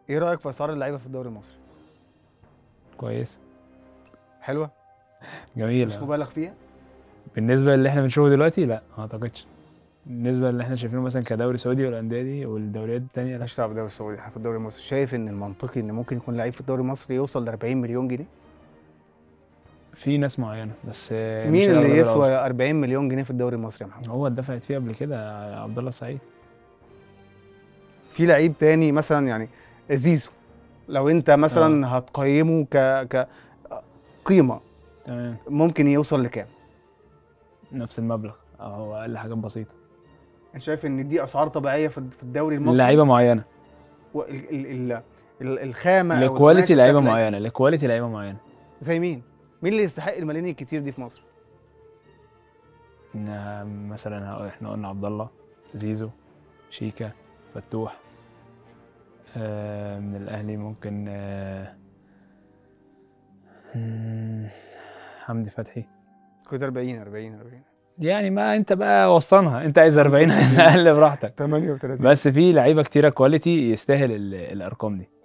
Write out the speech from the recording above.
ايه رايك في اسعار اللعيبه في الدوري المصري كويس حلوه مش جميله مبالغ فيها بالنسبه للي احنا بنشوفه دلوقتي لا ما اعتقدش بالنسبه اللي احنا شايفينه مثلا كدوري سعودي والانديه دي والدوريات التانيه لا مالناش دعوه بالدوري السعودي احنا في الدوري المصري شايف ان المنطقي ان ممكن يكون لعيب في الدوري المصري يوصل ل 40 مليون جنيه في ناس معينه بس آه، مش مين اللي الأغلبية يسوى العظمى. 40 مليون جنيه في الدوري المصري يا محمد هو اتدفعت فيه قبل كده عبد الله السعيد في لعيب تاني مثلا يعني زيزو لو انت مثلا هتقيمه ك ك قيمه تمام ممكن يوصل لكام نفس المبلغ او اقل حاجات بسيطه انت شايف ان دي اسعار طبيعيه في في الدوري المصري لعيبه معينه وال- ال- ال- ال- الخامه أو لكواليتي القماشة لعيبه بتاعت معينه لكواليتي لعيبه معينه زي مين مين اللي يستحق الملايين الكتير دي في مصر إن مثلا ه- احنا قلنا عبد الله زيزو شيكا فتوح آه، من الاهلي ممكن آه، مم، حمدي فتحي كنت 40 40 40 يعني ما انت بقى وسطنها انت عايز 40 اقل براحتك 38 بس في لعيبه كتيره كواليتي يستاهل ال- الارقام دي